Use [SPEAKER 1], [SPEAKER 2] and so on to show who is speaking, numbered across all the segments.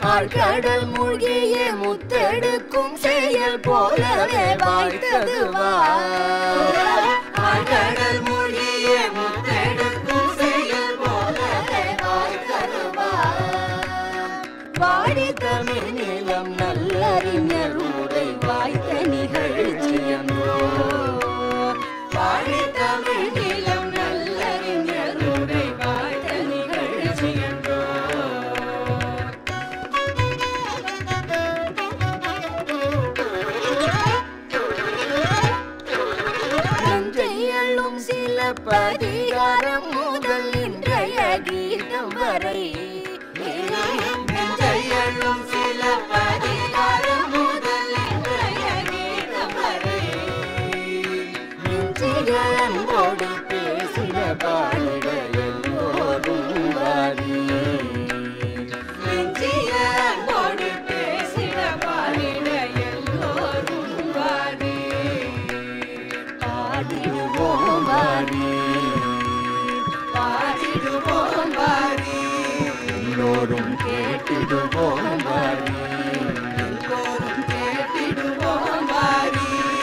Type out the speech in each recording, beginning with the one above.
[SPEAKER 1] ஆழ்கடல் மூழ்கிய முத்தெடுக்கும் செயல் போலவே வாய்த்தது ஆழ்கடல் மூழ்கிய முத்தெடுக்கும் செயல் போலவே வாய்த்தது வாடி தமிழ் நிலம் நல்லறிஞர் உரை வாய்த்த நிகழ்ச்சியன்றோ வாடி தமிழ் நிலம் நல்லறிஞர் உரை வாய்த்த நிகழ்ச்சியன்றோ நஞ்சையள்ளும் சில பதிகாரம் முதல் இன்றைய கீதம் வரை நஞ்சையள்ளும் சில பதிகாரம் முதல் இன்றைய கீதம் வரை நெஞ்சிகளோடு பேசின பாடிட எல்லோரும் வாரி நெஞ்சிகளோடு பேசின பாடிட எல்லோரும் வாரி பாடிடுவோம் வாரி பாடிடுவோம் வாரி எல்லோரும் கேட்டிடுவோம் வாரி எல்லோரும் கேட்டிடுவோம் வாரி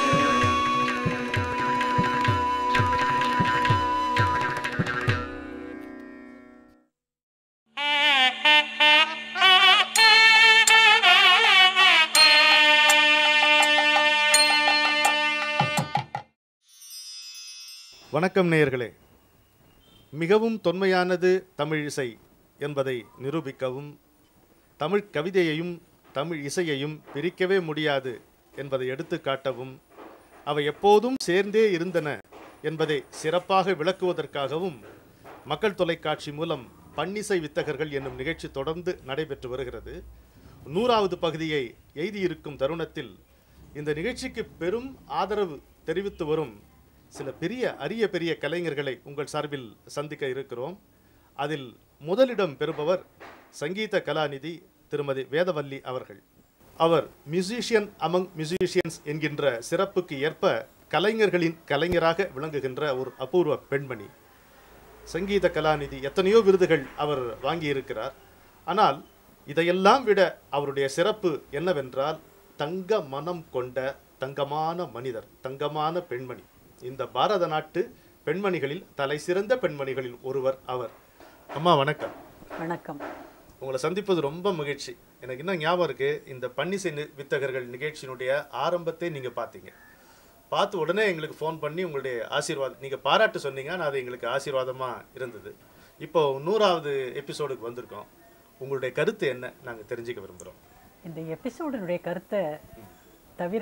[SPEAKER 2] வணக்கம் நேயர்களே மிகவும் தொன்மையானது தமிழ் இசை என்பதை நிரூபிக்கவும் தமிழ் கவிதையையும் தமிழ் இசையையும் பிரிக்கவே முடியாது என்பதை எடுத்துக்காட்டவும் அவை எப்போதும் சேர்ந்தே இருந்தன என்பதை சிறப்பாக விளக்குவதற்காகவும் மக்கள் தொலைக்காட்சி மூலம் பன்னிசை வித்தகர்கள் என்னும் நிகழ்ச்சி தொடர்ந்து நடைபெற்று வருகிறது நூறாவது பகுதியை எய்தியிருக்கும் தருணத்தில் இந்த நிகழ்ச்சிக்கு பெரும் ஆதரவு தெரிவித்து வரும் சில பெரிய அரிய பெரிய கலைஞர்களை உங்கள் சார்பில் சந்திக்க இருக்கிறோம் அதில் முதலிடம் பெறுபவர் சங்கீத கலாநிதி திருமதி வேதவல்லி அவர்கள் அவர் மியூசிஷியன் அமங் மியூசிஷியன்ஸ் என்கின்ற சிறப்புக்கு ஏற்ப கலைஞர்களின் கலைஞராக விளங்குகின்ற ஒரு அபூர்வ பெண்மணி சங்கீத கலாநிதி எத்தனையோ விருதுகள் அவர் வாங்கியிருக்கிறார் ஆனால் இதையெல்லாம் விட அவருடைய சிறப்பு என்னவென்றால் தங்க மனம் கொண்ட தங்கமான மனிதர் தங்கமான பெண்மணி இந்த பாரத நாட்டு பெண்மணிகளில் தலை சிறந்த பெண்மணிகளில் ஒருவர் அவர் அம்மா வணக்கம்
[SPEAKER 3] வணக்கம்
[SPEAKER 2] உங்களை சந்திப்பது ரொம்ப மகிழ்ச்சி எனக்கு இன்னும் ஞாபகம் இருக்கு இந்த பன்னிசை நி- வித்தகர்கள் நிகழ்ச்சியினுடைய ஆரம்பத்தை நீங்க பார்த்தீங்க பார்த்து உடனே எங்களுக்கு ஃபோன் பண்ணி உங்களுடைய ஆசீர்வாதம் நீங்க பாராட்டு சொன்னீங்க ஆனால் அது எங்களுக்கு ஆசீர்வாதமா இருந்தது இப்போ நூறாவது எபிசோடுக்கு வந்திருக்கோம் உங்களுடைய கருத்து என்ன நாங்க தெரிஞ்சுக்க விரும்புறோம்
[SPEAKER 3] இந்த எபிசோடினுடைய கருத்தை தவிர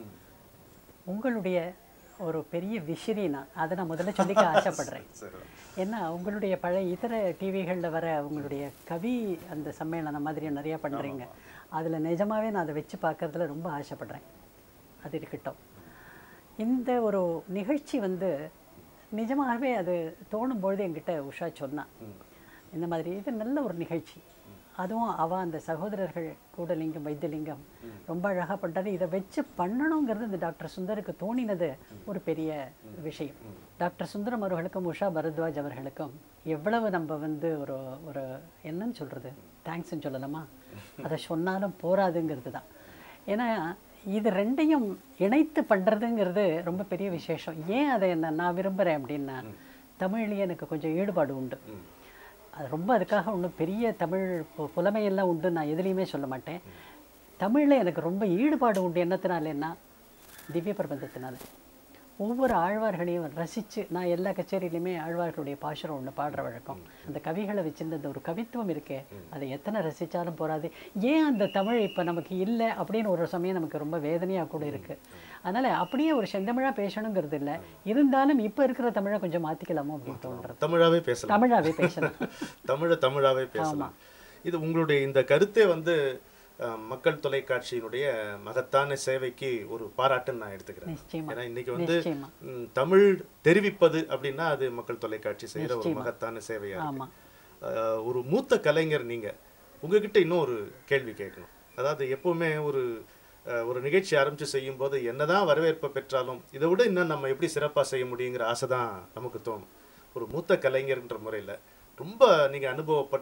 [SPEAKER 3] உங்களுடைய ஒரு பெரிய விஷரி நான் அதை நான் முதல்ல சொல்லிக்க ஆசைப்படுறேன்
[SPEAKER 2] சரி
[SPEAKER 3] ஏன்னா உங்களுடைய பழைய இதர டிவிகளில் வர உங்களுடைய கவி அந்த சம்மேளனம் மாதிரி நிறையா பண்ணுறீங்க அதில் நிஜமாவே நான் அதை வச்சு பார்க்கறதுல ரொம்ப ஆசைப்படுறேன் அது இருக்கட்டும் இந்த ஒரு நிகழ்ச்சி வந்து நிஜமாகவே அது தோணும் பொழுது என்கிட்ட உஷா சொன்னான் இந்த மாதிரி இது நல்ல ஒரு நிகழ்ச்சி அதுவும் அவ அந்த சகோதரர்கள் கூடலிங்கம் வைத்தியலிங்கம் ரொம்ப அழகாக பண்ணுறது இதை வச்சு பண்ணணுங்கிறது இந்த டாக்டர் சுந்தருக்கு தோணினது ஒரு பெரிய விஷயம் டாக்டர் சுந்தரம் அவர்களுக்கும் உஷா பரத்வாஜ் அவர்களுக்கும் எவ்வளவு நம்ம வந்து ஒரு ஒரு என்னன்னு சொல்கிறது தேங்க்ஸ்ன்னு சொல்லலாமா அதை சொன்னாலும் போராதுங்கிறது தான் ஏன்னா இது ரெண்டையும் இணைத்து பண்ணுறதுங்கிறது ரொம்ப பெரிய விசேஷம் ஏன் அதை என்ன நான் விரும்புகிறேன் அப்படின்னா தமிழ்லேயே எனக்கு கொஞ்சம் ஈடுபாடு உண்டு அது ரொம்ப அதுக்காக ஒன்றும் பெரிய தமிழ் பு- புலமையெல்லாம் உண்டு நான் எதுலேயுமே சொல்ல மாட்டேன் தமிழில் எனக்கு ரொம்ப ஈடுபாடு உண்டு என்னத்தினாலேன்னா திவ்ய பிரபந்தத்தினால ஒவ்வொரு ஆழ்வார்களையும் ரசித்து நான் எல்லா கச்சேரியிலையுமே ஆழ்வார்களுடைய பாசுரம் ஒன்று பாடுற வழக்கம் அந்த கவிகளை வச்சிருந்த அந்த ஒரு கவித்துவம் இருக்கே அதை எத்தனை ரசித்தாலும் போராது ஏன் அந்த தமிழ் இப்போ நமக்கு இல்லை அப்படின்னு ஒரு சமயம் நமக்கு ரொம்ப வேதனையாக கூட இருக்குது அதனால் அப்படியே ஒரு செந்தமிழாக பேசணுங்கிறது இல்லை இருந்தாலும் இப்போ இருக்கிற தமிழை கொஞ்சம் மாற்றிக்கலாமோ அப்படின்னு தோன்றது
[SPEAKER 2] தமிழாவே பேசலாம்
[SPEAKER 3] தமிழாவே பேசலாம்
[SPEAKER 2] தமிழை தமிழாவே பேசலாம் இது உங்களுடைய இந்த கருத்தே வந்து அஹ், மக்கள் தொலைக்காட்சியினுடைய மகத்தான சேவைக்கு ஒரு பாராட்டுன்னு நான் எடுத்துக்கிறேன்
[SPEAKER 3] நிச்சயமா
[SPEAKER 2] ஏன்னா இன்னைக்கு வந்து
[SPEAKER 3] நிச்சயமா
[SPEAKER 2] ம், தமிழ் தெரிவிப்பது அப்படின்னா அது மக்கள் தொலைக்காட்சி செய்யற ஒரு மகத்தான சேவையா இருக்கு.
[SPEAKER 3] ஆமா
[SPEAKER 2] அஹ், ஒரு மூத்த கலைஞர் நீங்க உங்ககிட்ட இன்னும் ஒரு கேள்வி கேட்கணும் அதாவது எப்பவுமே ஒரு அஹ், ஒரு நிகழ்ச்சி ஆரம்பிச்சு செய்யும் போது என்னதான் வரவேற்பை பெற்றாலும் இதை விட இன்னும் நம்ம எப்படி சிறப்பா செய்ய முடியுங்கிற ஆசை தான் நமக்கு தோணும் ஒரு மூத்த கலைஞர்ன்ற முறையில ரொம்ப நீங்க அனுபவப்பட்டவர்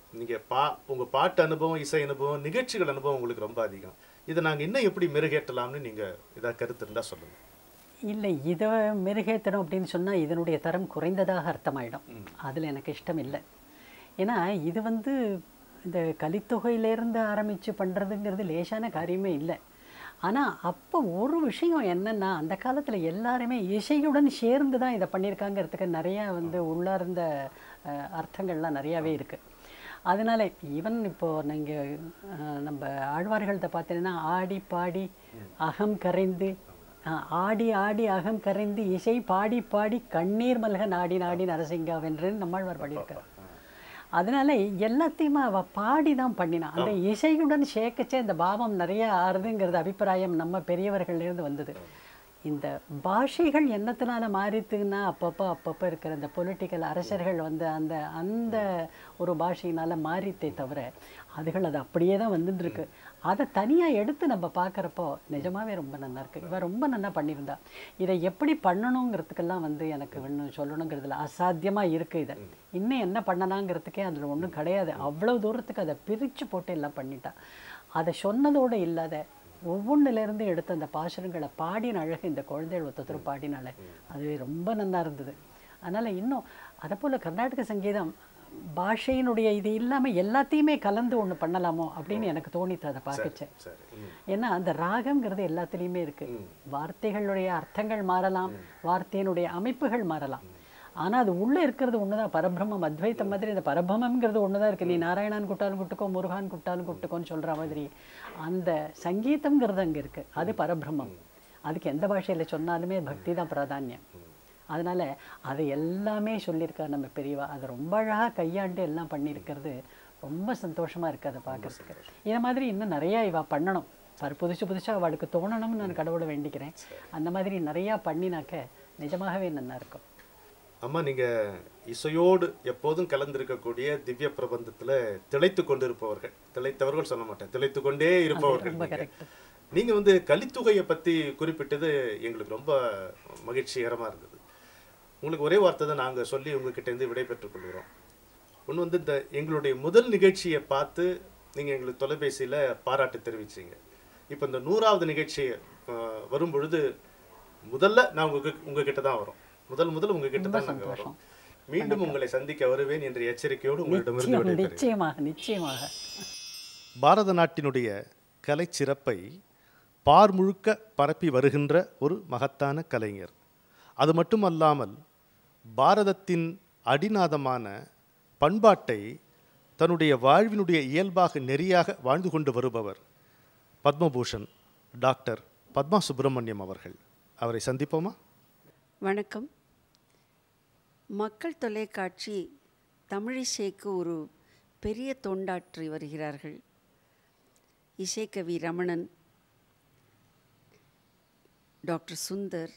[SPEAKER 2] நீங்கள் பா உங்கள் பாட்டு அனுபவம் இசை அனுபவம் நிகழ்ச்சிகள் அனுபவம் உங்களுக்கு ரொம்ப அதிகம் இதை நாங்கள் இன்னும் எப்படி மெருகேற்றலாம்னு நீங்கள் இதாக கருத்து இருந்தால் சொல்லுங்கள்
[SPEAKER 3] இல்லை இதை மெருகேற்றணும் அப்படின்னு சொன்னால் இதனுடைய தரம் குறைந்ததாக அர்த்தமாயிடும் அதில் எனக்கு இஷ்டம் இல்லை ஏன்னா இது வந்து இந்த கலித்தொகையிலேருந்து ஆரம்பித்து பண்ணுறதுங்கிறது லேசான காரியமே இல்லை ஆனால் அப்போ ஒரு விஷயம் என்னென்னா அந்த காலத்தில் எல்லாருமே இசையுடன் சேர்ந்து தான் இதை பண்ணியிருக்காங்கிறதுக்கு நிறையா வந்து உள்ளார்ந்த அஹ், அர்த்தங்கள்லாம் நிறையாவே இருக்குது அதனால ஈவன் இப்போது நீங்கள் நம்ம ஆழ்வார்கள்ட்ட பார்த்தீங்கன்னா ஆடி பாடி அகம் கரைந்து ஆஹ், ஆடி ஆடி அகம் கரைந்து இசை பாடி பாடி கண்ணீர் மல்க நாடி நாடி நரசிங்காவென்று நம்மாழ்வார் பாடியிருக்கார் அதனால எல்லாத்தையுமே அவ பாடி தான் பண்ணினா அந்த இசையுடன் சேர்க்கச்சே அந்த பாவம் நிறைய ஆறுதுங்கிறது அபிப்பிராயம் நம்ம பெரியவர்கள்லேருந்து வந்தது இந்த பாஷைகள் என்னத்தினால மாறித்துன்னா அப்பப்போ அப்பப்போ இருக்கிற இந்த பொலிட்டிக்கல் அரசர்கள் வந்து அந்த அந்த ஒரு பாஷையினால மாறித்தே தவிர அதுகள் அது அப்படியே தான் வந்துருக்கு அதை தனியாக எடுத்து நம்ம பார்க்குறப்போ நிஜமாவே ரொம்ப நல்லா இருக்கு இவ ரொம்ப நல்லா பண்ணியிருந்தா இதை எப்படி பண்ணணுங்கிறதுக்கெல்லாம் வந்து எனக்கு ஒன்றும் சொல்லணுங்கிறதுல அசாத்தியமாக இருக்குது இதை இன்னும் என்ன பண்ணலாங்கிறதுக்கே அதில் ஒன்றும் கிடையாது அவ்வளோ தூரத்துக்கு அதை பிரித்து போட்டு எல்லாம் பண்ணிட்டா அதை சொன்னதோடு இல்லாத ஒவ்வொன்றிலேருந்து எடுத்த அந்த பாசுரங்களை பாடின அழகு இந்த குழந்தைகள் ஒருத்தர் பாடினால அது ரொம்ப நல்லா இருந்தது அதனால் இன்னும் அதை போல் கர்நாடக சங்கீதம் பாஷையினுடைய இது இல்லாமல் எல்லாத்தையுமே கலந்து ஒன்று பண்ணலாமோ அப்படின்னு எனக்கு தோணித்து அதை பார்க்கச்சேன்
[SPEAKER 2] சரி ம்.
[SPEAKER 3] ஏன்னா அந்த ராகம்ங்கிறது எல்லாத்துலேயுமே இருக்கு வார்த்தைகளுடைய அர்த்தங்கள் மாறலாம் வார்த்தையினுடைய அமைப்புகள் மாறலாம் ஆனா அது உள்ள இருக்கிறது ஒண்ணுதான் பரபிரம்மம் அத்வைத்தம் மாதிரி இந்த பரபிரமம்ங்கிறது ஒண்ணுதான் இருக்கு நீ நாராயணான் கூட்டாலும் கூட்டுக்கோ முருகான் கூட்டாலும் கூட்டுக்கோன்னு சொல்ற மாதிரி அந்த சங்கீதம்ங்கிறது அங்க இருக்கு அது பரபிரம்மம் அதுக்கு எந்த பாஷையில சொன்னாலுமே பக்தி தான் பிராதானியம் அதனால அது எல்லாமே சொல்லியிருக்காரு நம்ம பெரியவா அதை ரொம்ப அழகா கையாண்டு எல்லாம் பண்ணியிருக்கிறது ரொம்ப சந்தோஷமா இருக்கு அதை பார்க்கறதுக்கு இந்த மாதிரி இன்னும் நிறைய இவ பண்ணணும் சார் புதுசு புதுசா அவளுக்கு தோணணும்னு நான் கடவுளை வேண்டிக்கிறேன் அந்த மாதிரி நிறையா பண்ணினாக்க நிஜமாகவே நல்லா இருக்கும்
[SPEAKER 2] அம்மா நீங்க இசையோடு எப்போதும் கலந்திருக்கக்கூடிய திவ்ய பிரபந்தத்துல திளைத்து கொண்டிருப்பவர்கள் திளைத்தவர்கள் சொல்ல மாட்டேன் திளைத்து கொண்டே இருப்பவர்கள்
[SPEAKER 3] ரொம்ப
[SPEAKER 2] நீங்க.
[SPEAKER 3] correct.
[SPEAKER 2] நீங்க வந்து கலித்தொகையை பத்தி குறிப்பிட்டது எங்களுக்கு ரொம்ப மகிழ்ச்சிகரமா இருந்தது உங்களுக்கு ஒரே வார்த்தை தான் நாங்க சொல்லி உங்ககிட்ட இருந்து விடை பெற்றுக் கொள்கிறோம் ஒன்று வந்து இந்த எங்களுடைய முதல் நிகழ்ச்சியை பார்த்து நீங்க எங்களுக்கு தொலைபேசியில பாராட்டு தெரிவிச்சீங்க இப்போ இந்த நூறாவது நிகழ்ச்சி அஹ், வரும் பொழுது முதல்ல நான் உங்க உங்ககிட்ட தான் வரோம் முதல் முதல் உங்ககிட்ட தான் நாங்க வரோம் மீண்டும் உங்களை சந்திக்க வருவேன் என்ற எச்சரிக்கையோடு உங்களிடமிருந்து
[SPEAKER 3] நிச்சயம்
[SPEAKER 2] விடைபெறுகிறேன்
[SPEAKER 3] நிச்சயமாக நிச்சயமாக
[SPEAKER 2] பாரத நாட்டினுடைய கலைச் சிறப்பை பார் முழுக்க பரப்பி வருகின்ற ஒரு மகத்தான கலைஞர் அது மட்டுமல்லாமல் பாரதத்தின் அடிநாதமான பண்பாட்டை தன்னுடைய வாழ்வினுடைய இயல்பாக நெறியாக வாழ்ந்து கொண்டு வருபவர் பத்மபூஷன் டாக்டர் பத்மா சுப்பிரமணியம் அவர்கள் அவரை சந்திப்போமா
[SPEAKER 4] வணக்கம் மக்கள் தொலைக்காட்சி தமிழிசைக்கு ஒரு பெரிய தொண்டாற்றி வருகிறார்கள் இசைக்கவி ரமணன் டாக்டர் சுந்தர்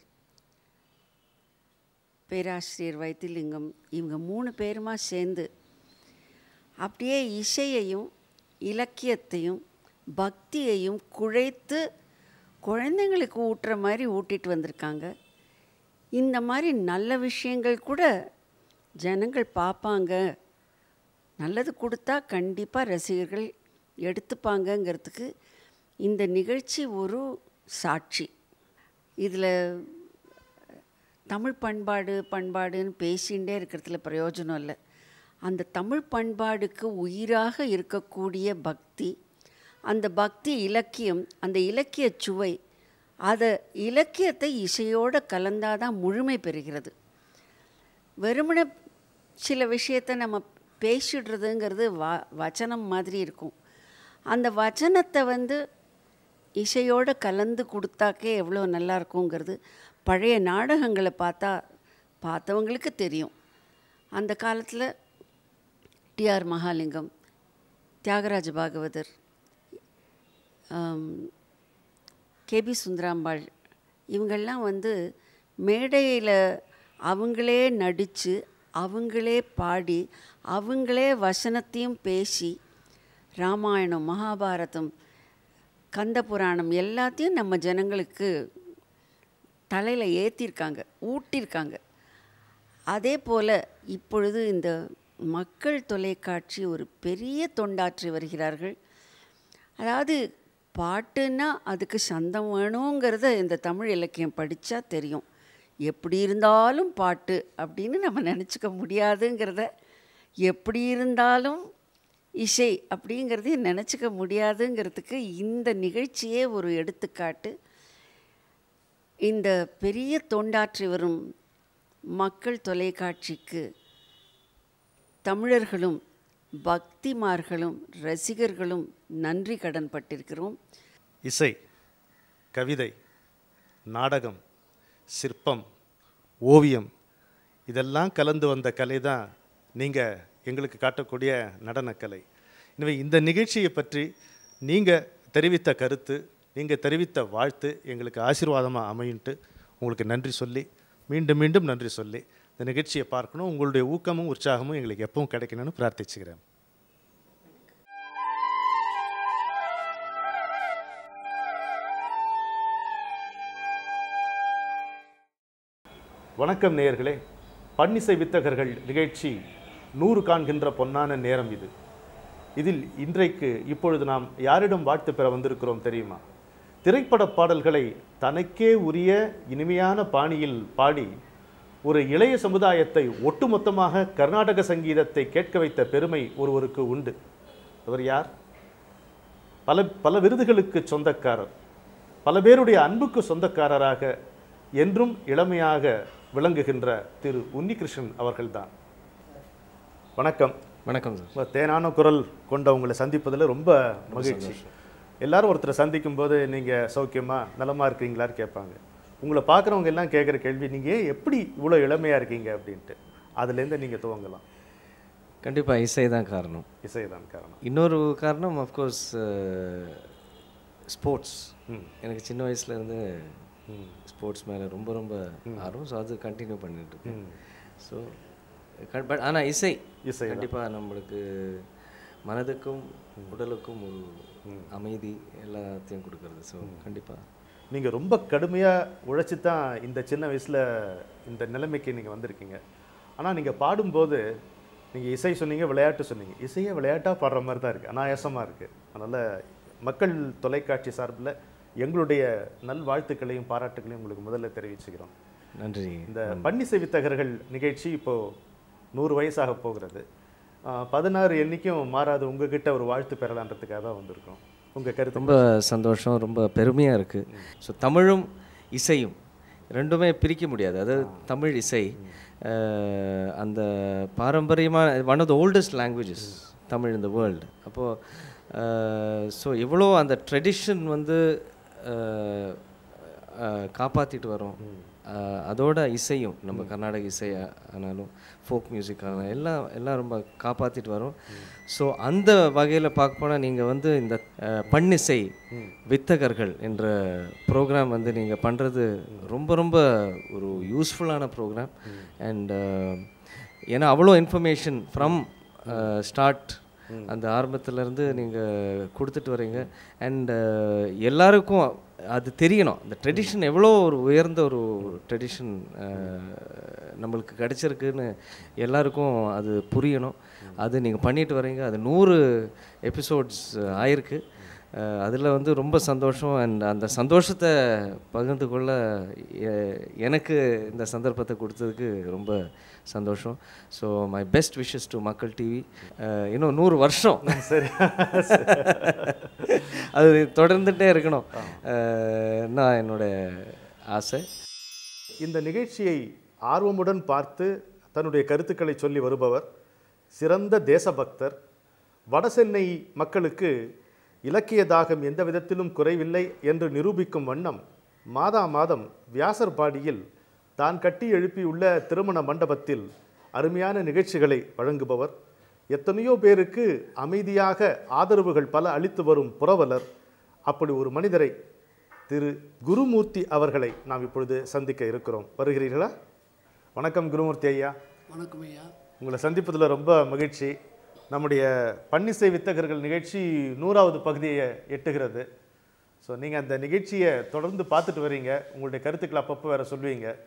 [SPEAKER 4] பேராசிரியர் வைத்திலிங்கம் இவங்க மூணு பேருமா சேர்ந்து அப்படியே இசையையும் இலக்கியத்தையும் பக்தியையும் குழைத்து குழந்தைங்களுக்கு ஊட்டுற மாதிரி ஊட்டிட்டு வந்திருக்காங்க இந்த மாதிரி நல்ல விஷயங்கள் கூட ஜனங்கள் பார்ப்பாங்க நல்லது கொடுத்தா கண்டிப்பாக ரசிகர்கள் எடுத்துப்பாங்கங்கிறதுக்கு இந்த நிகழ்ச்சி ஒரு சாட்சி இதில் தமிழ் பண்பாடு பண்பாடுன்னு பேசிகிட்டே இருக்கிறதுல பிரயோஜனம் இல்லை அந்த தமிழ் பண்பாடுக்கு உயிராக இருக்கக்கூடிய பக்தி அந்த பக்தி இலக்கியம் அந்த இலக்கிய சுவை அதை இலக்கியத்தை இசையோடு கலந்தாதான் முழுமை பெறுகிறது வெறுமனே சில விஷயத்தை நம்ம பேசிடுறதுங்கிறது வ வச்சனம் மாதிரி இருக்கும் அந்த வச்சனத்தை வந்து இசையோடு கலந்து கொடுத்தாக்கே எவ்வளோ நல்லா இருக்குங்கிறது பழைய நாடகங்களை பார்த்தா பார்த்தவங்களுக்கு தெரியும் அந்த காலத்தில் டிஆர் மகாலிங்கம் தியாகராஜ பாகவதர் கேபி சுந்தராம்பாள் இவங்கெல்லாம் வந்து மேடையில் அவங்களே நடித்து அவங்களே பாடி அவங்களே வசனத்தையும் பேசி ராமாயணம் மகாபாரதம் கந்த புராணம் எல்லாத்தையும் நம்ம ஜனங்களுக்கு தலையில் ஏற்றிருக்காங்க ஊட்டியிருக்காங்க அதே போல் இப்பொழுது இந்த மக்கள் தொலைக்காட்சி ஒரு பெரிய தொண்டாற்றி வருகிறார்கள் அதாவது பாட்டுன்னா அதுக்கு சந்தம் வேணுங்கிறத இந்த தமிழ் இலக்கியம் படித்தா தெரியும் எப்படி இருந்தாலும் பாட்டு அப்படின்னு நம்ம நினச்சிக்க முடியாதுங்கிறத எப்படி இருந்தாலும் இசை அப்படிங்கிறதையும் நினச்சிக்க முடியாதுங்கிறதுக்கு இந்த நிகழ்ச்சியே ஒரு எடுத்துக்காட்டு இந்த பெரிய தொண்டாற்றி வரும் மக்கள் தொலைக்காட்சிக்கு தமிழர்களும் பக்திமார்களும் ரசிகர்களும் நன்றி கடன் பட்டிருக்கிறோம்
[SPEAKER 2] இசை கவிதை நாடகம் சிற்பம் ஓவியம் இதெல்லாம் கலந்து வந்த கலை தான் நீங்கள் எங்களுக்கு காட்டக்கூடிய நடனக்கலை எனவே இந்த நிகழ்ச்சியை பற்றி நீங்கள் தெரிவித்த கருத்து நீங்கள் தெரிவித்த வாழ்த்து எங்களுக்கு ஆசீர்வாதமாக அமையுன்ட்டு உங்களுக்கு நன்றி சொல்லி மீண்டும் மீண்டும் நன்றி சொல்லி இந்த நிகழ்ச்சியை பார்க்கணும் உங்களுடைய ஊக்கமும் உற்சாகமும் எங்களுக்கு எப்பவும் கிடைக்கணும்னு பிரார்த்திச்சுக்கிறேன் வணக்கம் நேயர்களே பன்னிசை வித்தகர்கள் நிகழ்ச்சி நூறு காண்கின்ற பொன்னான நேரம் இது இதில் இன்றைக்கு இப்பொழுது நாம் யாரிடம் வாழ்த்து பெற வந்திருக்கிறோம் தெரியுமா திரைப்பட பாடல்களை தனக்கே உரிய இனிமையான பாணியில் பாடி ஒரு இளைய சமுதாயத்தை ஒட்டுமொத்தமாக கர்நாடக சங்கீதத்தை கேட்க வைத்த பெருமை ஒருவருக்கு உண்டு அவர் யார் பல பல விருதுகளுக்கு சொந்தக்காரர் பல பேருடைய அன்புக்கு சொந்தக்காரராக என்றும் இளமையாக விளங்குகின்ற திரு உன்னிகிருஷ்ணன் அவர்கள்தான் வணக்கம்
[SPEAKER 5] வணக்கம் சார்
[SPEAKER 2] ரொம்ப தேனான குரல் கொண்ட உங்களை சந்திப்பதில் ரொம்ப மகிழ்ச்சி எல்லாரும் ஒருத்தரை சந்திக்கும் போது நீங்கள் சௌக்கியமா நலமா இருக்கீங்களான்னு கேட்பாங்க உங்களை பார்க்குறவங்க எல்லாம் கேட்குற கேள்வி நீங்கள் ஏன் எப்படி இவ்வளோ இளமையாக இருக்கீங்க அப்படின்ட்டு அதுலேருந்து நீங்கள் துவங்கலாம்
[SPEAKER 5] கண்டிப்பாக இசை தான் காரணம்
[SPEAKER 2] இசைதான் காரணம்
[SPEAKER 5] இன்னொரு காரணம் அஃப்கோர்ஸ் ஸ்போர்ட்ஸ் எனக்கு சின்ன வயசுல இருந்து ஸ்போர்ட்ஸ் மேலே ரொம்ப ரொம்ப ஆர்வம் ஸோ அது கண்டினியூ பண்ணிட்டு இருக்கேன் ஸோ பட் ஆனால் இசை
[SPEAKER 2] இசை
[SPEAKER 5] கண்டிப்பாக நம்மளுக்கு மனதுக்கும் உடலுக்கும் ஒரு அமைதி எல்லாத்தையும் கொடுக்கறது ஸோ கண்டிப்பாக
[SPEAKER 2] நீங்கள் ரொம்ப கடுமையாக உழைச்சி தான் இந்த சின்ன வயசில் இந்த நிலைமைக்கு நீங்கள் வந்திருக்கீங்க ஆனால் நீங்கள் பாடும்போது நீங்கள் இசை சொன்னீங்க விளையாட்டு சொன்னீங்க இசையை விளையாட்டாக பாடுற மாதிரி தான் இருக்குது அனாயாசமாக இருக்குது அதனால் மக்கள் தொலைக்காட்சி சார்பில் எங்களுடைய நல்வாழ்த்துக்களையும் பாராட்டுகளையும் உங்களுக்கு முதல்ல தெரிவிச்சுக்கிறோம்
[SPEAKER 5] நன்றி
[SPEAKER 2] இந்த பன்னிசை வித்தகர்கள் நிகழ்ச்சி இப்போது நூறு வயசாக போகிறது ஆஹ், பதினாறு எண்ணிக்கும் மாறாது உங்ககிட்ட ஒரு வாழ்த்து பெறலான்றதுக்காக தான் வந்திருக்கோம் உங்கள் கருத்து
[SPEAKER 5] ரொம்ப சந்தோஷம் ரொம்ப பெருமையாக இருக்குது ஸோ தமிழும் இசையும் ரெண்டுமே பிரிக்க முடியாது அதாவது தமிழ் இசை அஹ், அந்த பாரம்பரியமான one of the oldest languages Tamil இந்த வேர்ல்டு அப்போது ஸோ எவ்வளோ அந்த ட்ரெடிஷன் வந்து அஹ், அஹ், காப்பாத்திட்டு வரோம் அஹ், அதோட இசையும் நம்ம கர்நாடக இசை ஆனாலும் ஃபோக் மியூசிக் ஆனாலும் எல்லாம் எல்லாம் ரொம்ப காப்பாற்றிட்டு வரோம் ஸோ அந்த வகையில் பார்க்க போனால் நீங்கள் வந்து இந்த அஹ், பன்னிசை வித்தகர்கள் என்ற ப்ரோக்ராம் வந்து நீங்கள் பண்ணுறது ரொம்ப ரொம்ப ஒரு யூஸ்ஃபுல்லான ப்ரோக்ராம் அண்ட் ஏன்னா அவ்வளோ இன்ஃபர்மேஷன் ஃப்ரம் ஸ்டார்ட் அந்த ஆரம்பத்துலேருந்து நீங்கள் கொடுத்துட்டு வரீங்க அண்ட் எல்லாருக்கும் அது தெரியணும் அந்த ட்ரெடிஷன் எவ்வளோ ஒரு உயர்ந்த ஒரு ட்ரெடிஷன் நம்மளுக்கு கிடைச்சிருக்குன்னு எல்லாருக்கும் அது புரியணும் அது நீங்கள் பண்ணிட்டு வரீங்க அது நூறு எபிசோட்ஸ் ஆயிருக்கு அதில் வந்து ரொம்ப சந்தோஷம் அண்ட் அந்த சந்தோஷத்தை பகிர்ந்து கொள்ள எ- எனக்கு இந்த சந்தர்ப்பத்தை கொடுத்ததுக்கு ரொம்ப சந்தோஷம் so my best wishes to Makkal TV இன்னும் நூறு வருஷம்
[SPEAKER 2] சரி
[SPEAKER 5] அது தொடர்ந்துட்டே இருக்கணும் அஹ், நான் என்னோட ஆசை
[SPEAKER 2] இந்த நிகழ்ச்சியை ஆர்வமுடன் பார்த்து தன்னுடைய கருத்துக்களை சொல்லி வருபவர் சிறந்த தேசபக்தர் வடசென்னை மக்களுக்கு இலக்கிய தாகம் எந்த விதத்திலும் குறைவில்லை என்று நிரூபிக்கும் வண்ணம் மாதா மாதம் வியாசர்பாடியில் தான் கட்டி எழுப்பியுள்ள திருமண மண்டபத்தில் அருமையான நிகழ்ச்சிகளை வழங்குபவர் எத்தனையோ பேருக்கு அமைதியாக ஆதரவுகள் பல அளித்து வரும் புரவலர் அப்படி ஒரு மனிதரை திரு குருமூர்த்தி அவர்களை நாம் இப்பொழுது சந்திக்க இருக்கிறோம் வருகிறீர்களா வணக்கம் குருமூர்த்தி ஐயா
[SPEAKER 6] வணக்கம் ஐயா
[SPEAKER 2] உங்களை சந்திப்பதில் ரொம்ப மகிழ்ச்சி நம்முடைய பன்னிசை வித்தகர்கள் நிகழ்ச்சி நூறாவது பகுதியை எட்டுகிறது ஸோ நீங்கள் அந்த நிகழ்ச்சியை தொடர்ந்து பார்த்துட்டு வரீங்க உங்களுடைய கருத்துக்களை அப்பப்போ வேற சொல்லுவீங்க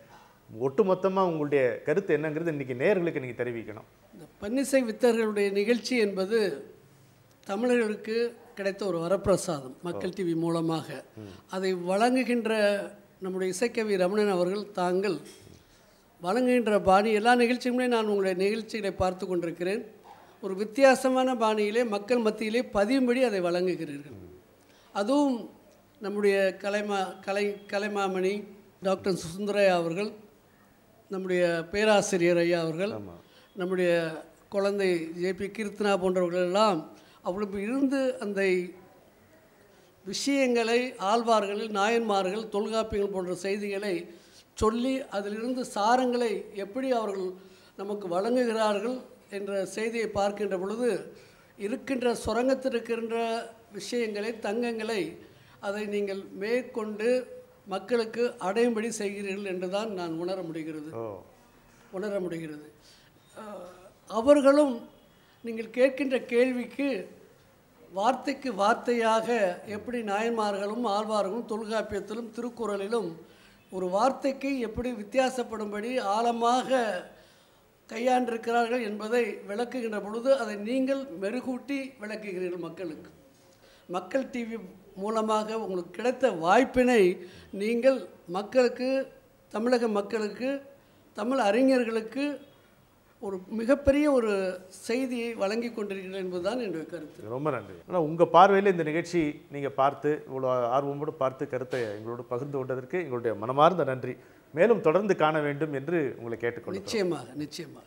[SPEAKER 2] ஒட்டுமொத்தமாக உங்களுடைய கருத்து என்னங்கிறது இன்னைக்கு நேயர்களுக்கு நீங்கள் தெரிவிக்கணும்
[SPEAKER 6] இந்த பன்னிசை வித்தர்களுடைய நிகழ்ச்சி என்பது தமிழர்களுக்கு கிடைத்த ஒரு வரப்பிரசாதம் மக்கள் டிவி மூலமாக அதை வழங்குகின்ற நம்முடைய இசைக்கவி ரமணன் அவர்கள் தாங்கள் வழங்குகின்ற பாணி எல்லா நிகழ்ச்சியுமே நான் உங்களுடைய நிகழ்ச்சிகளை பார்த்து கொண்டிருக்கிறேன் ஒரு வித்தியாசமான பாணியிலே மக்கள் மத்தியிலே பதியும்படி அதை வழங்குகிறீர்கள் அதுவும் நம்முடைய கலைமா கலை கலைமாமணி டாக்டர் சுந்தரையா அவர்கள் நம்முடைய பேராசிரியர் ஐயா அவர்கள் நம்முடைய குழந்தை ஜேபி கீர்த்தனா போன்றவர்கள் எல்லாம் அவ்வளவு இருந்து அந்த விஷயங்களை ஆழ்வார்கள் நாயன்மார்கள் தொல்காப்பியங்கள் போன்ற செய்திகளை சொல்லி அதிலிருந்து சாரங்களை எப்படி அவர்கள் நமக்கு வழங்குகிறார்கள் என்ற செய்தியை பார்க்கின்ற பொழுது இருக்கின்ற சுரங்கத்தில் இருக்கின்ற விஷயங்களை தங்கங்களை அதை நீங்கள் மேற்கொண்டு மக்களுக்கு அடையும்படி செய்கிறீர்கள் என்று தான் நான் உணர முடிகிறது
[SPEAKER 2] ஓ
[SPEAKER 6] உணர முடிகிறது அஹ், அவர்களும் நீங்கள் கேட்கின்ற கேள்விக்கு வார்த்தைக்கு வார்த்தையாக எப்படி நாயன்மார்களும் ஆழ்வார்களும் தொல்காப்பியத்திலும் திருக்குறளிலும் ஒரு வார்த்தைக்கு எப்படி வித்தியாசப்படும்படி ஆழமாக கையாண்டிருக்கிறார்கள் என்பதை விளக்குகின்ற பொழுது அதை நீங்கள் மெருகூட்டி விளக்குகிறீர்கள் மக்களுக்கு மக்கள் டிவி மூலமாக உங்களுக்கு கிடைத்த வாய்ப்பினை நீங்கள் மக்களுக்கு தமிழக மக்களுக்கு தமிழ் அறிஞர்களுக்கு ஒரு மிகப்பெரிய ஒரு செய்தியை வழங்கி கொண்டிருக்கிறீர்கள் என்பதுதான் என்னுடைய கருத்து
[SPEAKER 2] ரொம்ப நன்றி ஆனால் உங்கள் பார்வையில் இந்த நிகழ்ச்சி நீங்கள் பார்த்து இவ்வளோ ஆர்வமோடு பார்த்து கருத்தை எங்களோடு பகிர்ந்து கொண்டதற்கு எங்களுடைய மனமார்ந்த நன்றி மேலும் தொடர்ந்து காண வேண்டும் என்று உங்களை கேட்டுக்கொள்கிறோம்
[SPEAKER 6] நிச்சயமாக நிச்சயமாக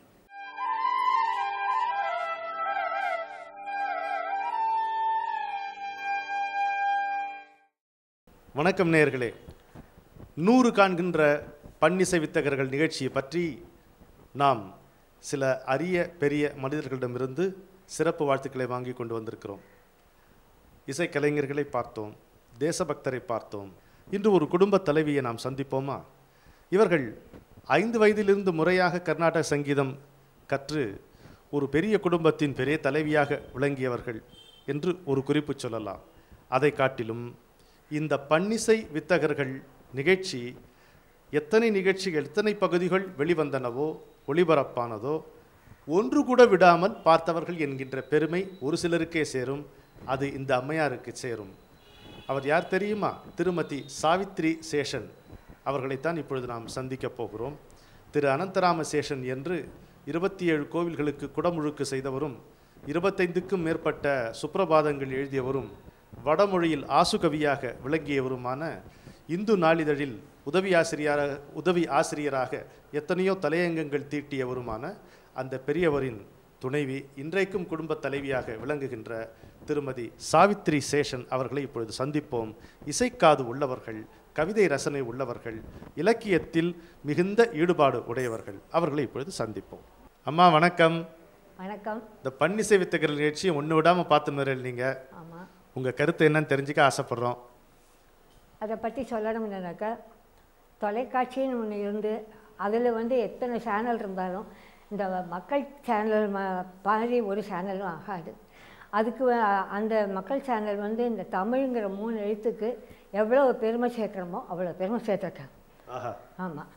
[SPEAKER 2] வணக்கம் நேயர்களே நூறு காண்கின்ற பன்னிசை வித்தகர்கள் நிகழ்ச்சியை பற்றி நாம் சில அரிய பெரிய மனிதர்களிடமிருந்து சிறப்பு வாழ்த்துக்களை வாங்கி கொண்டு வந்திருக்கிறோம் இசைக்கலைஞர்களை பார்த்தோம் தேசபக்தரை பார்த்தோம் இன்று ஒரு குடும்ப தலைவியை நாம் சந்திப்போமா இவர்கள் ஐந்து வயதிலிருந்து முறையாக கர்நாடக சங்கீதம் கற்று ஒரு பெரிய குடும்பத்தின் பெரிய தலைவியாக விளங்கியவர்கள் என்று ஒரு குறிப்பு சொல்லலாம் அதை காட்டிலும் இந்த பன்னிசை வித்தகர்கள் நிகழ்ச்சி எத்தனை நிகழ்ச்சிகள் எத்தனை பகுதிகள் வெளிவந்தனவோ ஒளிபரப்பானதோ ஒன்று கூட விடாமல் பார்த்தவர்கள் என்கின்ற பெருமை ஒரு சிலருக்கே சேரும் அது இந்த அம்மையாருக்கு சேரும் அவர் யார் தெரியுமா திருமதி சாவித்ரி சேஷன் அவர்களைத்தான் இப்பொழுது நாம் சந்திக்கப் போகிறோம் திரு அனந்தராம சேஷன் என்று இருபத்தி ஏழு கோவில்களுக்கு குடமுழுக்கு செய்தவரும் இருபத்தைந்துக்கும் மேற்பட்ட சுப்ரபாதங்கள் எழுதியவரும் வடமொழியில் ஆசுகவியாக விளங்கியவருமான இந்து நாளிதழில் உதவி ஆசிரியராக உதவி ஆசிரியராக எத்தனையோ தலையங்கங்கள் தீட்டியவருமான அந்த பெரியவரின் துணைவி இன்றைக்கும் குடும்பத் தலைவியாக விளங்குகின்ற திருமதி சாவித்ரி சேஷன் அவர்களை இப்பொழுது சந்திப்போம் இசைக்காது உள்ளவர்கள் கவிதை ரசனை உள்ளவர்கள் இலக்கியத்தில் மிகுந்த ஈடுபாடு உடையவர்கள் அவர்களை இப்பொழுது சந்திப்போம் அம்மா வணக்கம்
[SPEAKER 7] வணக்கம்
[SPEAKER 2] இந்த பன்னிசை வித்தகர்கள் நிகழ்ச்சியை ஒன்று விடாமல் பார்த்து மிரல் நீங்கள்
[SPEAKER 7] ஆமாம்
[SPEAKER 2] உங்கள் கருத்து என்னன்னு தெரிஞ்சுக்க ஆசைப்படுறோம்
[SPEAKER 7] அதை பற்றி சொல்லணும்னாக்கா தொலைக்காட்சின்னு ஒன்று இருந்து அதில் வந்து எத்தனை சேனல் இருந்தாலும் இந்த மக்கள் சேனல் ம மாதிரி ஒரு சேனலும் ஆகாது அதுக்கு வ- அந்த மக்கள் சேனல் வந்து இந்த தமிழுங்கிற மூணு எழுத்துக்கு எவ்வளோ பெருமை சேர்க்குறோமோ அவ்வளோ பெருமை சேர்த்துருக்காங்க
[SPEAKER 2] ஆஹா
[SPEAKER 7] ஆமாம்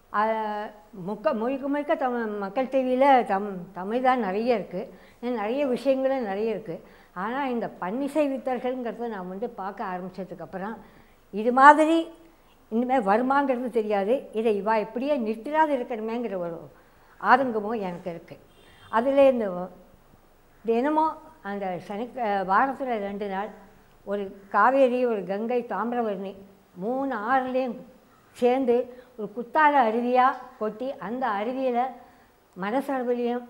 [SPEAKER 7] முக்க முழுக்க முழுக்க தமிழ் மக்கள் டிவியில் தம் தமிழ் தான் நிறைய இருக்குது நிறைய விஷயங்களும் நிறைய இருக்குது ஆனால் இந்த பன்னிசை வித்தர்கள்ங்கிறத நான் வந்து பார்க்க ஆரம்பித்ததுக்கப்புறம் இது மாதிரி இனிமேல் வருமாங்கிறது தெரியாது இதை இவா எப்படியே நிறுத்திடாது இருக்கணுமேங்கிற ஒரு ஆதங்கமும் எனக்கு இருக்குது அதில் இந்த தினமும் அந்த சனி வாரத்தில் ரெண்டு நாள் ஒரு காவேரி ஒரு கங்கை தாமிரபரணி மூணு ஆறுலேயும் சேர்ந்து ஒரு குத்தால அருவியாக கொட்டி அந்த அருவியில் மனசளவுலேயும்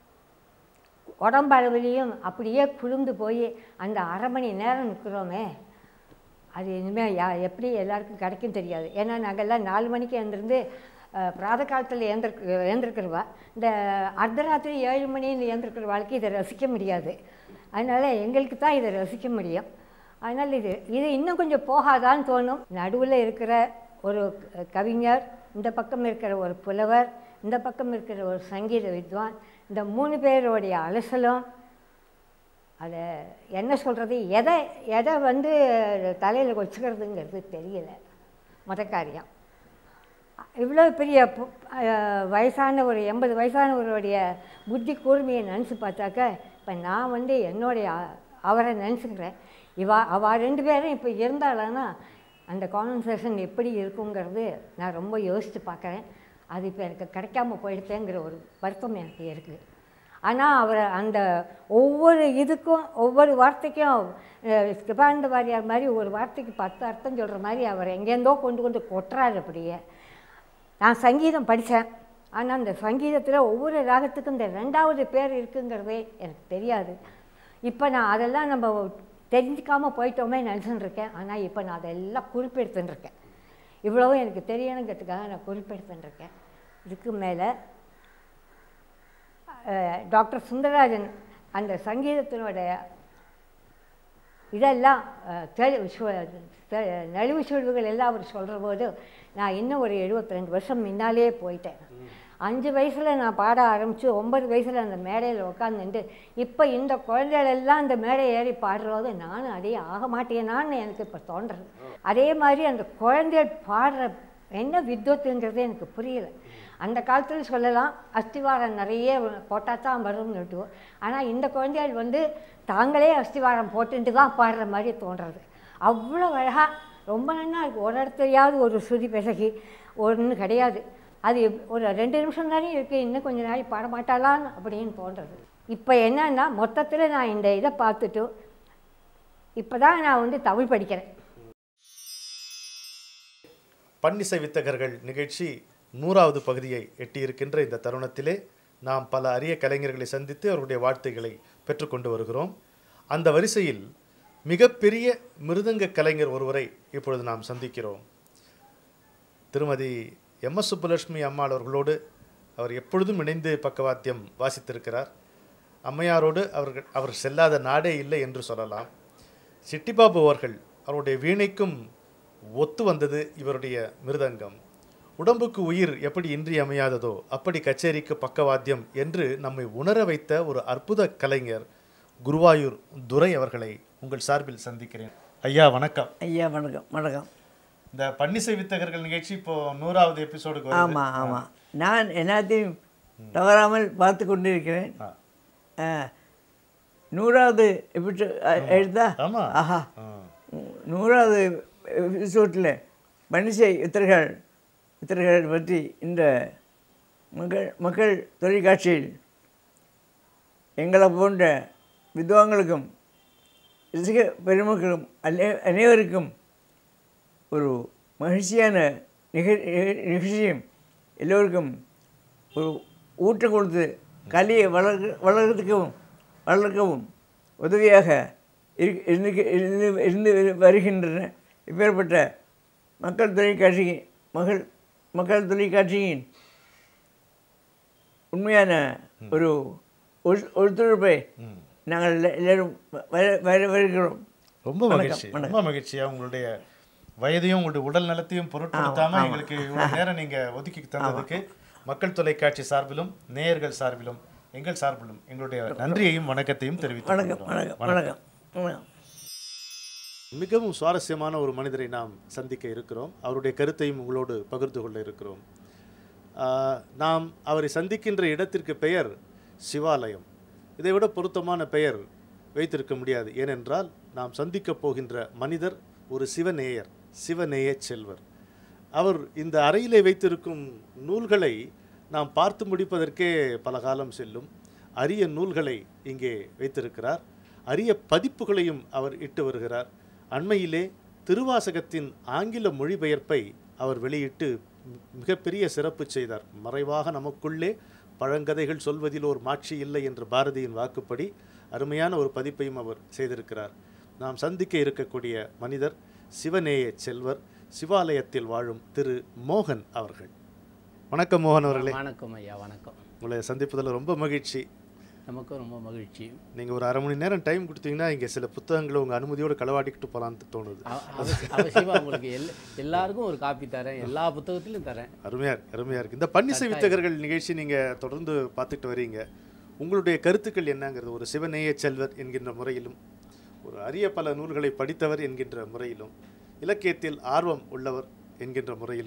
[SPEAKER 7] உடம்பளவுலேயும் அப்படியே குளிர்ந்து போய் அந்த அரை மணி நேரம் நிற்கிறோமே அது இனிமேல் யா எப்படி எல்லாருக்கும் கிடைக்கும் தெரியாது ஏன்னா நாங்கள்லாம் நாலு மணிக்கு எழுந்திருந்து அஹ், பிராத காலத்தில் ஏந்திருக்கு ஏந்திருக்கிறவா இந்த அர்த்தராத்திரி ஏழு மணின்னு ஏந்திருக்கிற வாழ்க்கை இதை ரசிக்க முடியாது அதனால் எங்களுக்கு தான் இதை ரசிக்க முடியும் அதனால் இது இது இன்னும் கொஞ்சம் போகாதான்னு தோணும் நடுவில் இருக்கிற ஒரு க- கவிஞர் இந்த பக்கம் இருக்கிற ஒரு புலவர் இந்த பக்கம் இருக்கிற ஒரு சங்கீத வித்வான் இந்த மூணு பேருடைய அலசலும் அதை என்ன சொல்கிறது எதை எதை வந்து தலையில் வச்சுக்கிறதுங்கிறது தெரியல முத காரியம் இவ்வளோ பெரிய பு- அஹ், வயசான ஒரு எண்பது வயசானவருடைய புத்தி கூர்மையை நினச்சி பார்த்தாக்க இப்போ நான் வந்து என்னுடைய அ- அவரை நினச்சிக்கிறேன் இவா அவள் ரெண்டு பேரும் இப்போ இருந்தாளான்னா அந்த கான்வர்சேஷன் எப்படி இருக்குங்கிறது நான் ரொம்ப யோசித்து பார்க்குறேன் அது இப்போ எனக்கு கிடைக்காம போயிடுச்சேங்கிற ஒரு வருத்தம் எனக்கு இருக்குது ஆனால் அவர் அந்த ஒவ்வொரு இதுக்கும் ஒவ்வொரு வார்த்தைக்கும் அஹ், கிருபானந்த வாரியார் மாதிரி ஒரு வார்த்தைக்கு பத்து அர்த்தம் சொல்கிற மாதிரி அவர் எங்கேருந்தோ கொண்டு கொண்டு கொட்டுறாரு அப்படியே நான் சங்கீதம் படித்தேன் ஆனால் அந்த சங்கீதத்தில் ஒவ்வொரு ராகத்துக்கும் இந்த ரெண்டாவது பேர் இருக்குங்கிறதே எனக்கு தெரியாது இப்போ நான் அதெல்லாம் நம்ம தெரிஞ்சுக்காம போயிட்டோமே நினச்சின்னு இருக்கேன் ஆனால் இப்போ நான் அதெல்லாம் குறிப்பெடுத்துன்னு இருக்கேன் இவ்வளவும் எனக்கு தெரியணுங்கிறதுக்காக நான் குறிப்பெடுத்துன்னு இருக்கேன் இதுக்கு மேலே அஹ், டாக்டர் சுந்தரராஜன் அந்த சங்கீதத்தினுடைய இதெல்லாம் அஹ், தெளி சு- தெ- நலிவு சுழிவுகள் எல்லாம் அவர் சொல்கிற போது நான் இன்னும் ஒரு 72 வருஷம் முன்னாலே போயிட்டேன் அஞ்சு வயசில் நான் பாட ஆரம்பித்து ஒன்பது வயசில் அந்த மேடையில் உட்காந்துட்டு இப்போ இந்த குழந்தைகள் எல்லாம் அந்த மேடை ஏறி பாடுறது நானும் அதே ஆக மாட்டேனான்னு எனக்கு இப்போ தோன்றுறது அதே மாதிரி அந்த குழந்தைகள் பாடுற என்ன வித்வத்துங்கிறது எனக்கு புரியல அந்த காலத்தில் சொல்லலாம் அஸ்திவாரம் நிறைய போட்டால் தான் வரும்னுட்டு ஆனால் இந்த குழந்தைகள் வந்து தாங்களே அஸ்திவாரம் போட்டுட்டு தான் பாடுற மாதிரி தோன்றுறது அவ்வளோ அழகாக ரொம்ப நல்லா இருக்கு ஒரு இடத்துலையாவது ஒரு ஸ்ருதி பிசகி ஒன்றும் கிடையாது அது எப்- ஒரு ரெண்டு நிமிஷம் தானே இருக்குது இன்னும் கொஞ்ச நாளைக்கு பாட மாட்டாளான்னு அப்படின்னு தோன்றுறது இப்போ என்னன்னா மொத்தத்தில் நான் இந்த இதை பார்த்துட்டு இப்போ தான் நான் வந்து தமிழ் படிக்கிறேன்
[SPEAKER 2] பன்னிசை வித்தகர்கள் நிகழ்ச்சி நூறாவது பகுதியை எட்டியிருக்கின்ற இந்த தருணத்திலே நாம் பல அரிய கலைஞர்களை சந்தித்து அவருடைய வாழ்த்துக்களை பெற்றுக்கொண்டு வருகிறோம் அந்த வரிசையில் மிகப்பெரிய மிருதங்க கலைஞர் ஒருவரை இப்பொழுது நாம் சந்திக்கிறோம் திருமதி எம் எஸ் சுப்புலட்சுமி அம்மாள் அவர்களோடு அவர் எப்பொழுதும் இணைந்து பக்கவாத்தியம் வாசித்திருக்கிறார் அம்மையாரோடு அவர்கள் அவர் செல்லாத நாடே இல்லை என்று சொல்லலாம் சிட்டிபாபு அவர்கள் அவருடைய வீணைக்கும் ஒத்து வந்தது இவருடைய மிருதங்கம் உடம்புக்கு உயிர் எப்படி இன்றியமையாததோ அப்படி கச்சேரிக்கு பக்கவாத்தியம் என்று நம்மை உணர வைத்த ஒரு அற்புத கலைஞர் குருவாயூர் துரை அவர்களை உங்கள் சார்பில் சந்திக்கிறேன் ஐயா வணக்கம்
[SPEAKER 8] ஐயா வணக்கம் வணக்கம்
[SPEAKER 2] இந்த பன்னிசை வித்தகர்கள் நிகழ்ச்சி இப்போ நூறாவது எபிசோடுக்கு வருது.
[SPEAKER 8] ஆமாம் ஆமாம் நான் எல்லாத்தையும் தவறாமல் பார்த்து கொண்டிருக்கிறேன்
[SPEAKER 2] ஆ.
[SPEAKER 8] ஆ, நூறாவது எபிசோ எடுத்தா
[SPEAKER 2] ஆமா.
[SPEAKER 8] ஆஹா
[SPEAKER 2] ஆ.
[SPEAKER 8] நூறாவது எபிசோட்டில் மனுஷை இத்தர்கள் இத்தர்கள் பற்றி இந்த மக்கள் மக்கள் தொலைக்காட்சியில் எங்களை போன்ற வித்வான்களுக்கும் ரசிக பெருமக்களும் அனை அனைவருக்கும் ஒரு மகிழ்ச்சியான நிகழ் நிகழ்ச்சியும் எல்லோருக்கும் ஒரு ஊட்டம் கொடுத்து கலையை வளர்க்க வளர்க்கிறதுக்கும் வளர்க்கவும் உதவியாக இரு- இருந்து இருந்து இருந்து வருகின்றன இப்பேற்பட்ட மக்கள் தொலைக்காட்சி மகள் மக்கள் தொலைக்காட்சியின் உண்மையான ஒரு ஒழு- ஒத்துழைப்பை நாங்கள் எல்லா- எல்லாரும் வர வர வருகிறோம்
[SPEAKER 2] ரொம்ப
[SPEAKER 8] வணக்கம்,
[SPEAKER 2] மகிழ்ச்சி ரொம்ப மகிழ்ச்சியா உங்களுடைய வயதையும் உங்களுடைய உடல் நலத்தையும் பொருட்படுத்தாம எங்களுக்கு இவ்வளவு நேரம் நீங்க ஒதுக்கி தந்ததுக்கு மக்கள் தொலைக்காட்சி சார்பிலும் நேயர்கள் சார்பிலும் எங்கள் சார்பிலும் எங்களுடைய நன்றியையும் வணக்கத்தையும் தெரிவித்துக்
[SPEAKER 8] வணக்கம்
[SPEAKER 2] கொள்கிறோம்.
[SPEAKER 8] வணக்கம் வணக்கம் வணக்கம்
[SPEAKER 2] மிகவும் சுவாரஸ்யமான ஒரு மனிதரை நாம் சந்திக்க இருக்கிறோம் அவருடைய கருத்தையும் உங்களோடு பகிர்ந்து கொள்ள இருக்கிறோம் ஆஹ், நாம் அவரை சந்திக்கின்ற இடத்திற்கு பெயர் சிவாலயம் இதைவிட பொருத்தமான பெயர் வைத்திருக்க முடியாது ஏனென்றால் நாம் சந்திக்கப் போகின்ற மனிதர் ஒரு சிவநேயர் சிவநேய செல்வர் அவர் இந்த அறையிலே வைத்திருக்கும் நூல்களை நாம் பார்த்து முடிப்பதற்கே பல காலம் செல்லும் அரிய நூல்களை இங்கே வைத்திருக்கிறார் அரிய பதிப்புகளையும் அவர் இட்டு வருகிறார் அண்மையிலே திருவாசகத்தின் ஆங்கில மொழிபெயர்ப்பை அவர் வெளியிட்டு மி- மிகப்பெரிய சிறப்பு செய்தார் மறைவாக நமக்குள்ளே பழங்கதைகள் சொல்வதில் ஒரு மாட்சி இல்லை என்ற பாரதியின் வாக்குப்படி அருமையான ஒரு பதிப்பையும் அவர் செய்திருக்கிறார் நாம் சந்திக்க இருக்கக்கூடிய மனிதர் சிவநேய செல்வர் சிவாலயத்தில் வாழும் திரு மோகன் அவர்கள் வணக்கம் மோகன் அவர்களே
[SPEAKER 9] வணக்கம் ஐயா வணக்கம்
[SPEAKER 2] உங்களை சந்திப்பதில் ரொம்ப மகிழ்ச்சி
[SPEAKER 9] நமக்கும் ரொம்ப மகிழ்ச்சி
[SPEAKER 2] நீங்கள் ஒரு அரை மணி நேரம் டைம் கொடுத்தீங்கன்னா இங்கே சில புத்தகங்களை உங்கள் அனுமதியோடு களவாடிக்கிட்டு போகலான்னு தோணுது
[SPEAKER 9] அவ- அவசி- அவசியமா உங்களுக்கு எல் எல்லாருக்கும் ஒரு காப்பி தரேன் எல்லா புத்தகத்திலும் தரேன்
[SPEAKER 2] அருமையாக இருக்கு அருமையாக இருக்குது இந்த பன்னிசை வித்தகர்கள் நிகழ்ச்சி நீங்கள் தொடர்ந்து பார்த்துட்டு வரீங்க உங்களுடைய கருத்துக்கள் என்னங்கிறது ஒரு சிவநேய செல்வர் என்கின்ற முறையிலும் ஒரு அரிய பல நூல்களை படித்தவர் என்கின்ற முறையிலும் இலக்கியத்தில் ஆர்வம் உள்ளவர் என்கின்ற முறையிலும்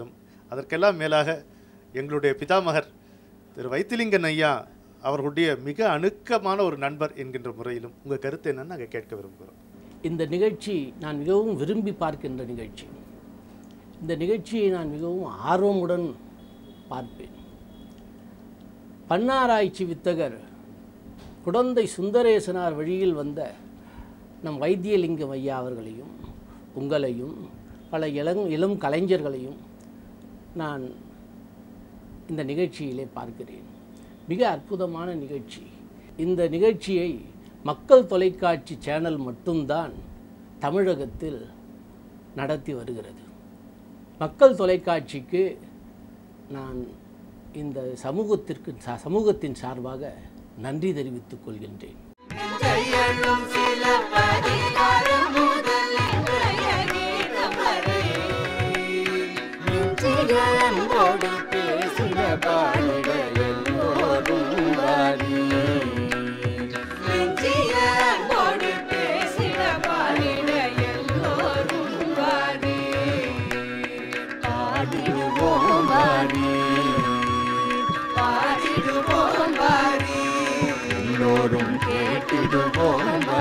[SPEAKER 2] அதற்கெல்லாம் மேலாக எங்களுடைய பிதாமகர் திரு வைத்திலிங்கன் ஐயா அவர்களுடைய மிக அணுக்கமான ஒரு நண்பர் என்கின்ற முறையிலும் உங்கள் கருத்து என்னன்னு நாங்கள் கேட்க விரும்புகிறோம்
[SPEAKER 9] இந்த நிகழ்ச்சி நான் மிகவும் விரும்பி பார்க்கின்ற நிகழ்ச்சி இந்த நிகழ்ச்சியை நான் மிகவும் ஆர்வமுடன் பார்ப்பேன் பன்னாராய்ச்சி வித்தகர் குடந்தை சுந்தரேசனார் வழியில் வந்த நம் வைத்தியலிங்கம் ஐயா அவர்களையும் உங்களையும் பல இளம் இளம் கலைஞர்களையும் நான் இந்த நிகழ்ச்சியிலே பார்க்கிறேன் மிக அற்புதமான நிகழ்ச்சி இந்த நிகழ்ச்சியை மக்கள் தொலைக்காட்சி சேனல் மட்டும்தான் தமிழகத்தில் நடத்தி வருகிறது மக்கள் தொலைக்காட்சிக்கு நான் இந்த சமூகத்திற்கு ச- சமூகத்தின் சார்பாக நன்றி தெரிவித்துக் கொள்கின்றேன்
[SPEAKER 1] செயலும் சில பதிகாரம் முதல் இன்றைய கீதம் வரை நெஞ்சில் அன்போடு பேசின பாடல் எல்லோரும் வாரி நெஞ்சில் அன்போடு பேசின பாடிட எல்லோரும் வாரி பாடிடுவோம் வாரி பாடிடுவோம் வாரி எல்லோரும் கேட்டிடுவோம் வாரி